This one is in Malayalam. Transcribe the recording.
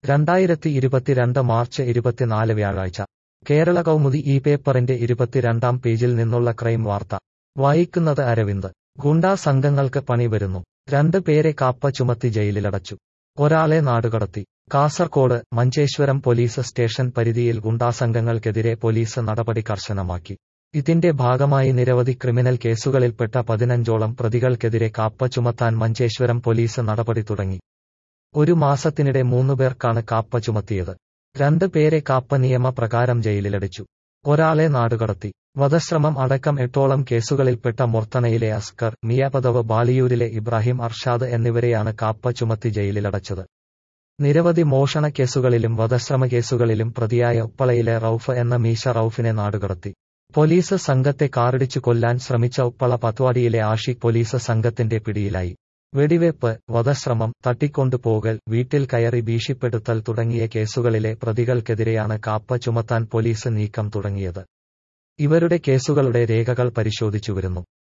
രണ്ടായിരത്തി ഇരുപത്തിരണ്ട് മാർച്ച് ഇരുപത്തിനാല് വ്യാഴാഴ്ച കേരള കൗമുദി ഈ പേപ്പറിന്റെ ഇരുപത്തിരണ്ടാം പേജിൽ നിന്നുള്ള ക്രൈം വാർത്ത വായിക്കുന്നത് അരവിന്ദ് ഗുണ്ടാ സംഘങ്ങൾക്ക് പണി വരുന്നു രണ്ട് പേരെ കാപ്പ ചുമത്തി ജയിലിലടച്ചു ഒരാളെ നാടുകടത്തി കാസർകോട് മഞ്ചേശ്വരം പോലീസ് സ്റ്റേഷൻ പരിധിയിൽ ഗുണ്ടാസംഘങ്ങൾക്കെതിരെ പോലീസ് നടപടി കർശനമാക്കി ഇതിന്റെ ഭാഗമായി നിരവധി ക്രിമിനൽ കേസുകളിൽപ്പെട്ട പതിനഞ്ചോളം പ്രതികൾക്കെതിരെ കാപ്പ ചുമത്താൻ മഞ്ചേശ്വരം പോലീസ് നടപടി തുടങ്ങി ഒരു മാസത്തിനിടെ മൂന്നുപേർക്കാണ് കാപ്പ ചുമത്തിയത് രണ്ട് പേരെ കാപ്പ നിയമപ്രകാരം ജയിലിലടച്ചു ഒരാളെ നാടുകടത്തി വധശ്രമം അടക്കം എട്ടോളം കേസുകളിൽപ്പെട്ട മൊർത്തണയിലെ അസ്കർ മിയാപദവ് ബാലിയൂരിലെ ഇബ്രാഹിം അർഷാദ് എന്നിവരെയാണ് കാപ്പ ചുമത്തി ജയിലിലടച്ചത് നിരവധി മോഷണ കേസുകളിലും വധശ്രമ കേസുകളിലും പ്രതിയായ ഉപ്പളയിലെ റൌഫ് എന്ന മീശ റൌഫിനെ നാടുകടത്തി പോലീസ് സംഘത്തെ കാറിടിച്ചു കൊല്ലാൻ ശ്രമിച്ച ഉപ്പള പത്വാടിയിലെ ആഷിഖ് പോലീസ് സംഘത്തിന്റെ പിടിയിലായി വെടിവെപ്പ് വധശ്രമം തട്ടിക്കൊണ്ടുപോകൽ വീട്ടിൽ കയറി ഭീഷണിപ്പെടുത്തൽ തുടങ്ങിയ കേസുകളിലെ പ്രതികൾക്കെതിരെയാണ് കാപ്പ ചുമത്താൻ പോലീസ് നീക്കം തുടങ്ങിയത് ഇവരുടെ കേസുകളുടെ രേഖകൾ പരിശോധിച്ചുവരുന്നു